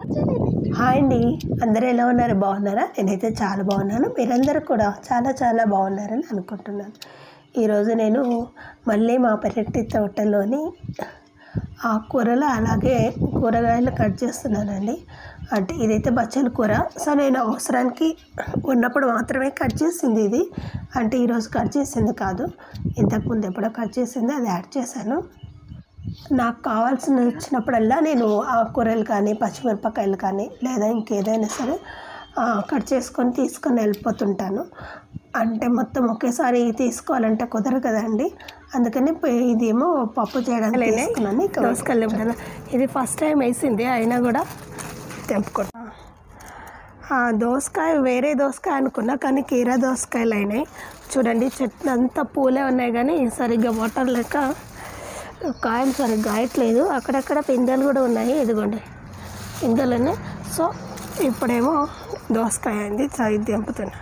Hi అండి అందరూ ఎలా ఉన్నారు బాగున్నారా నేనైతే చాలా బాగున్నాను మీరందరూ కూడా చాలా చాలా బాగున్నారని అనుకుంటున్నాను ఈరోజు నేను మళ్ళీ మా పెరటి తోటలోని ఆకుకూరలు అలాగే కూరగాయలు కట్ చేస్తున్నానండి అంటే ఇదైతే బచ్చల కూర సో నేను అవసరానికి ఉన్నప్పుడు మాత్రమే కట్ చేసింది ఇది అంటే ఈరోజు కట్ చేసింది కాదు ఇంతకుముందు ఎప్పుడో కట్ చేసింది అది యాడ్ చేశాను నాకు కావాల్సిన వచ్చినప్పుడల్లా నేను ఆకుకూరలు కానీ పచ్చిమిరపకాయలు కానీ లేదా ఇంకేదైనా సరే ఆ, కట్ చేసుకొని తీసుకొని వెళ్ళిపోతుంటాను అంటే మొత్తం ఒకేసారి తీసుకోవాలంటే కుదరదు కదండి అందుకని ప- ఇదేమో పప్పు చేయడానికి తీసుకున్నాను ఇక దోసకాయలు ఎప్పుడైనా ఇది ఫస్ట్ టైం వేసింది అయినా కూడా తెంపుకుంటా ఆ దోసకాయ వేరే దోసకాయ అనుకున్నా కానీ కీరా దోసకాయలు అయినాయి చూడండి చెట్లు అంతా పూలే ఉన్నాయి కానీ సరిగ్గా వాటర్ లేక కాయలు సరిగ్గా కాయట్లేదు అక్కడక్కడ పిందెలు కూడా ఉన్నాయి ఇదిగోండి పిందెలు ఉన్నాయి సో ఇప్పుడేమో దోసకాయ అయింది సో ఇది తెంపుతున్నా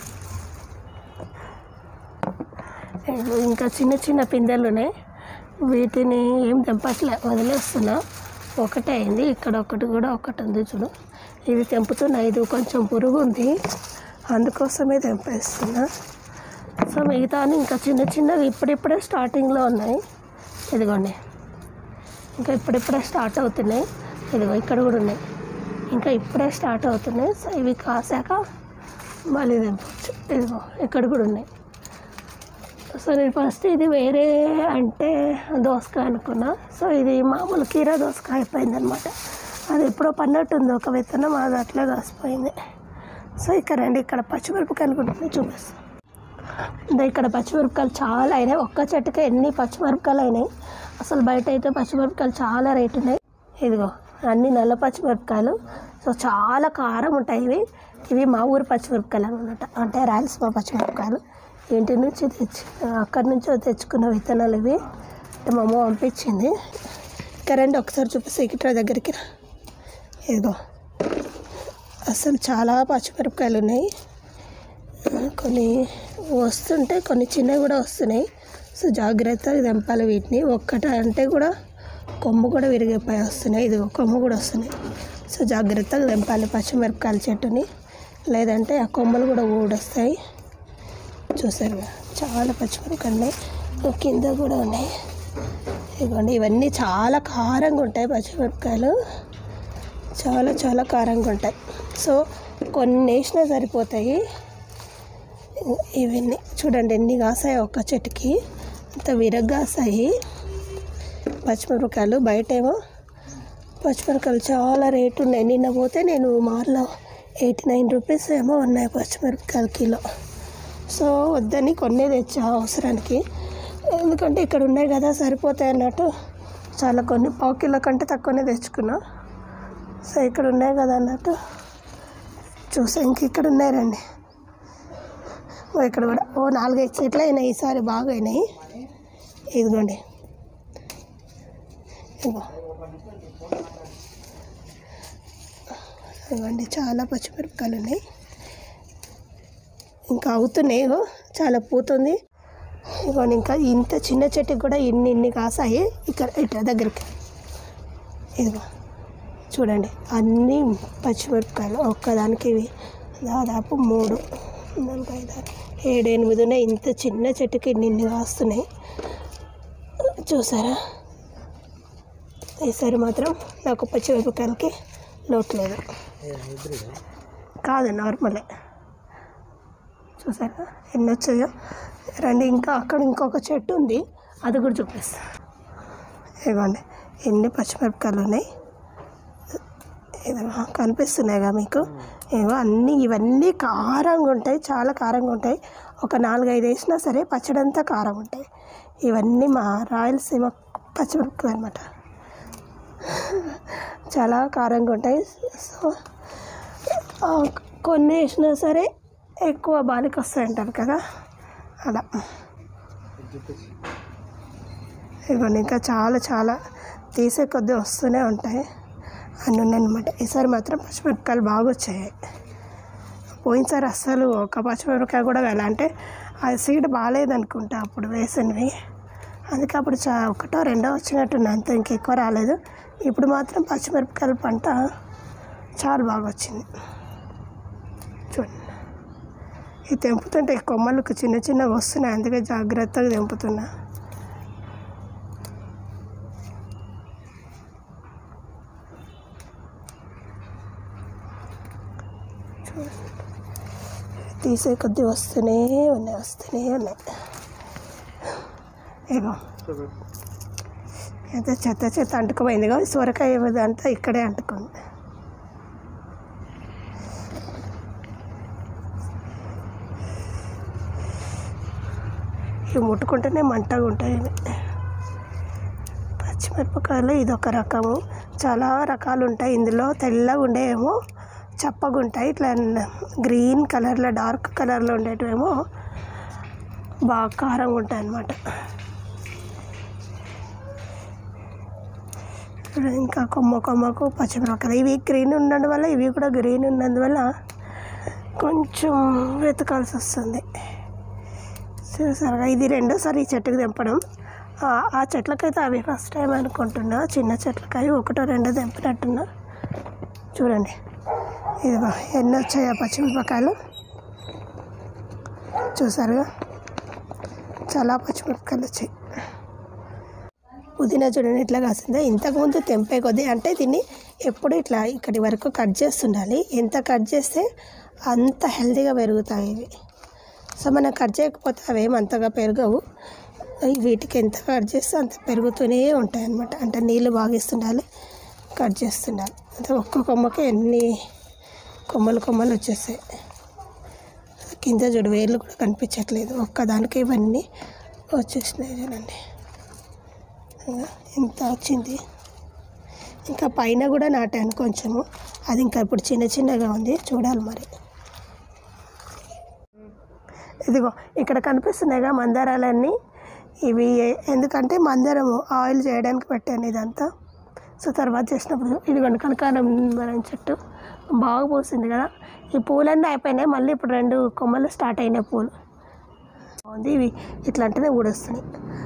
ఇదిగో ఇంకా చిన్న చిన్న పిందెలు ఉన్నాయి వీటిని ఏం తెంపట్లే వదిలేస్తున్నా ఒకటే అయింది ఇక్కడ ఒకటి కూడా ఒకటి ఉంది చూడు ఇది తెంపుతున్నా ఇది కొంచెం పురుగు ఉంది అందుకోసమే తెంపేస్తున్నా సో మిగతా ఇంకా చిన్న చిన్నవి ఇప్పుడిప్పుడే స్టార్టింగ్లో ఉన్నాయి ఇదిగోండి ఇంకా ఇప్పుడిప్పుడే స్టార్ట్ అవుతున్నాయి ఇదిగో ఇక్కడ కూడా ఉన్నాయి ఇంకా ఇప్పుడే స్టార్ట్ అవుతున్నాయి సో ఇవి కాసాక మళ్ళీ తెంపచ్చు ఇదిగో ఇక్కడ కూడా ఉన్నాయి సో నేను ఫస్ట్ ఇది వేరే అంటే దోసకాయ అనుకున్నా సో ఇది మామూలు కీరా దోసకాయ అయిపోయిందనమాట అది ఎప్పుడో పన్నట్టుంది ఒక విత్తనం అది అట్లే కాసిపోయింది సో ఇక్కడ రండి ఇక్కడ పచ్చిమిరపకాయలు కూడా ఉన్నాయి చూపిస్తాను ఇంకా ఇక్కడ పచ్చిమిరపకాయలు చాలా అయినాయి ఒక్క చెట్టుకే ఎన్ని పచ్చిమిరపకాయలు అయినాయి అసలు బయట అయితే పచ్చిమిరపకాయలు చాలా రేటు ఉన్నాయి ఇదిగో అన్ని నల్ల పచ్చిమిరపకాయలు సో చాలా కారం ఉంటాయి ఇవి ఇవి మా ఊరు పచ్చిమిరపకాయలు అనమాట అంటే రాయలసీమ పచ్చిమిరపకాయలు ఇంటి నుంచి తెచ్చి అక్కడి నుంచి తెచ్చుకున్న విత్తనాలు ఇవి అంటే మా అమ్మ పంపించింది ఇక్కడ రండి ఒకసారి చూపిస్తే ఇక్కడ దగ్గరికి రా. ఇదిగో అసలు చాలా పచ్చిమిరపకాయలు ఉన్నాయి కొన్ని వస్తుంటే కొన్ని చిన్నవి కూడా వస్తున్నాయి సో జాగ్రత్తగా తెంపాలి వీటిని ఒక్కట అంటే కూడా కొమ్ము కూడా విరిగిపోయి వస్తున్నాయి ఇది కొమ్ము కూడా వస్తున్నాయి సో జాగ్రత్తగా తెంపాలి పచ్చిమిరపకాయల చెట్టుని లేదంటే ఆ కొమ్మలు కూడా ఊడొస్తాయి చూసారు కదా, చాలా పచ్చిమిరపకాయలు ఉన్నాయి ఇంకా కింద కూడా ఉన్నాయి ఇదిగోండి ఇవన్నీ చాలా కారంగా ఉంటాయి పచ్చిమిరపకాయలు చాలా చాలా కారంగా ఉంటాయి సో కొన్ని వేసినా సరిపోతాయి ఇవన్నీ చూడండి ఎన్ని కాసాయి ఒక్క చెట్టుకి అంత విరగ్గాసాయి పచ్చిమిరపకాయలు బయటేమో పచ్చిమిరపకాయలు చాలా రేటు ఉన్నాయి నిన్న పోతే నేను మార్లో ఎయిటీ నైన్ రూపీస్ ఏమో ఉన్నాయి పచ్చిమిరపకాయలు కిలో సో వద్దని కొన్నే తెచ్చా అవసరానికి ఎందుకంటే ఇక్కడ ఉన్నాయి కదా సరిపోతాయి అన్నట్టు చాలా కొన్ని పావు కిలో కంటే తక్కువనే తెచ్చుకున్నా సో ఇక్కడ ఉన్నాయి కదా అన్నట్టు చూసా ఇంక ఇక్కడ ఉన్నాయి రండి ఓ ఇక్కడ కూడా ఓ నాలుగైదు చెట్లు అయినాయి ఈసారి బాగా అయినాయి ఇదిగోండి ఇదిగో ఇదిగోండి చాలా పచ్చిమిరపకాయలు ఉన్నాయి ఇంకా అవుతున్నాయి ఇగో చాలా పూతుంది ఇదిగోండి ఇంకా ఇంత చిన్న చెట్టుకి కూడా ఇన్ని ఇన్ని కాసాయి ఇక్కడ ఇట్లా దగ్గరికి ఇదిగో చూడండి అన్నీ పచ్చిమిరపకాయలు ఒక్కదానికి ఇవి దాదాపు మూడు నాలుగు ఐదు ఆరు ఏడు ఎనిమిది ఉన్నాయి ఇంత చిన్న చెట్టుకి ఇన్ని ఇన్ని కాస్తున్నాయి చూసారా ఈసారి మాత్రం నాకు పచ్చిమిరపకాయలకి లోటు లేదు కాదు నార్మలే చూసారా ఎన్ని వచ్చాయో రండి ఇంకా అక్కడ ఇంకొక చెట్టు ఉంది అది కూడా చూపిస్తా ఇదిగోండి ఎన్ని పచ్చిమిరపకాయలు ఉన్నాయి ఇదిగో కనిపిస్తున్నాయిగా మీకు ఇదిగో అన్నీ ఇవన్నీ కారంగా ఉంటాయి చాలా కారంగా ఉంటాయి ఒక నాలుగైదు వేసినా సరే పచ్చడి అంతా కారం ఉంటాయి ఇవన్నీ మా రాయలసీమ పచ్చిమిరపకాయలు అనమాట చాలా కారంగా ఉంటాయి సో ఆ, కొన్ని వేసినా సరే ఎక్కువ బాలిక వస్తాయి అంటారు కదా అలా ఇదిగోండి ఇంకా చాలా చాలా తీసే కొద్దీ వస్తూనే ఉంటాయి అన్నీ ఉన్నాయన్నమాట ఈసారి మాత్రం పచ్చిమిరపకాయలు బాగా వచ్చాయి పోయినసారి అస్సలు ఒక పచ్చిమిరపకాయ కూడా వెళ్ళ అంటే ఆ సీడ్ బాగాలేదనుకుంటా అప్పుడు వేసినవి అందుకే అప్పుడు చా ఒకటో రెండో వచ్చినట్టున్నా అంత ఇంకెక్కువ రాలేదు ఇప్పుడు మాత్రం పచ్చిమిరపకాయల పంట చాలా బాగా వచ్చింది చూడండి ఇది తెంపుతుంటే ఈ కొమ్మలకు చిన్న చిన్నగా వస్తున్నాయి అందుకే జాగ్రత్తగా తెంపుతున్నా చూడండి. తీసే కొద్దీ వస్తూనే ఉన్నాయి వస్తూనే ఉన్నాయి ఏగో ఎంత చెత్త చెత్త అంటుకుపోయింది కదా సొరకాయ అంతా ఇక్కడే అంటుకుంది ఇవి ముట్టుకుంటేనే మంటగా ఉంటాయి ఇవి. పచ్చిమిరపకాయలు ఇది ఒక రకము చాలా రకాలు ఉంటాయి ఇందులో తెల్లగా ఉండేవేమో చప్పగా ఉంటాయి ఇట్లా గ్రీన్ కలర్లో డార్క్ కలర్లో ఉండేటివేమో బాగా కారంగా ఉంటాయి అన్నమాట ఇప్పుడు ఇంకా కొమ్మ కొమ్మకు పచ్చిమిరపకాయలు ఇవి గ్రీన్ ఉండడం వల్ల ఇవి కూడా గ్రీన్ ఉన్నందువల్ల కొంచెం వెతకాల్సి వస్తుంది చూసారుగా ఇది రెండోసారి ఈ చెట్టుకు తెంపడం ఆ- ఆ చెట్లకైతే అవి ఫస్ట్ టైం అనుకుంటున్నా చిన్న చెట్లకై ఒకటో రెండో తెంపినట్టున్నా చూడండి ఇదిగో ఎన్ని వచ్చాయో పచ్చిమిరపకాయలు చూసారుగా చాలా పచ్చిమిరపకాయలు వచ్చాయి పుదీనా చూడండి ఇట్లా కాసిందే ఇంతకుముందు తెంపే కొద్దీ అంటే దీన్ని ఎప్పుడు ఇట్లా ఇక్కడి వరకు కట్ చేస్తుండాలి ఎంత కట్ చేస్తే అంత హెల్తీగా పెరుగుతాయి ఇవి సో మనం కట్ చేయకపోతే అవేం అంతగా పెరగవు వీటికి ఎంత కట్ చేస్తే అంత పెరుగుతూనే ఉంటాయి అన్నమాట అంటే నీళ్ళు బాగా ఇస్తుండాలి కట్ చేస్తుండాలి అంటే ఒక్క కొమ్మకి ఎన్ని కొమ్మలు కొమ్మలు వచ్చేసాయి కింద చూడు వేర్లు కూడా కనిపించట్లేదు ఒక్కదానికి ఇవన్నీ వచ్చేసినాయి చూడండి ఇంకా ఇంత వచ్చింది ఇంకా పైన కూడా నాటాను కొంచెము అది ఇంకా ఇప్పుడు చిన్న చిన్నగా ఉంది చూడాలి మరి ఇదిగో ఇక్కడ కనిపిస్తున్నాయిగా మందారాలన్నీ ఇవి ఎందుకంటే మందారము ఆయిల్ చేయడానికి పెట్టాను ఇదంతా సో తర్వాత చేసినప్పుడు ఇదిగోండి కనకారం చెట్టు బాగా పూసింది కదా ఈ పూలన్నీ అయిపోయినాయి మళ్ళీ ఇప్పుడు రెండు కొమ్మలు స్టార్ట్ అయినాయి పూలు బాగుంది ఇవి ఇట్లాంటినే ఊడొస్తున్నాయి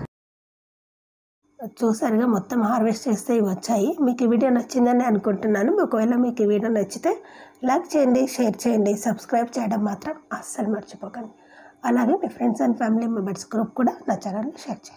చూసారుగా మొత్తం హార్వెస్ట్ చేస్తే ఇవి వచ్చాయి మీకు ఈ వీడియో నచ్చిందని అనుకుంటున్నాను ఒకవేళ మీకు ఈ వీడియో నచ్చితే లైక్ చేయండి షేర్ చేయండి సబ్స్క్రైబ్ చేయడం మాత్రం అస్సలు మర్చిపోకండి అలాగే మీ friends and family members group కూడా నా ఛానల్ని షేర్ చేయండి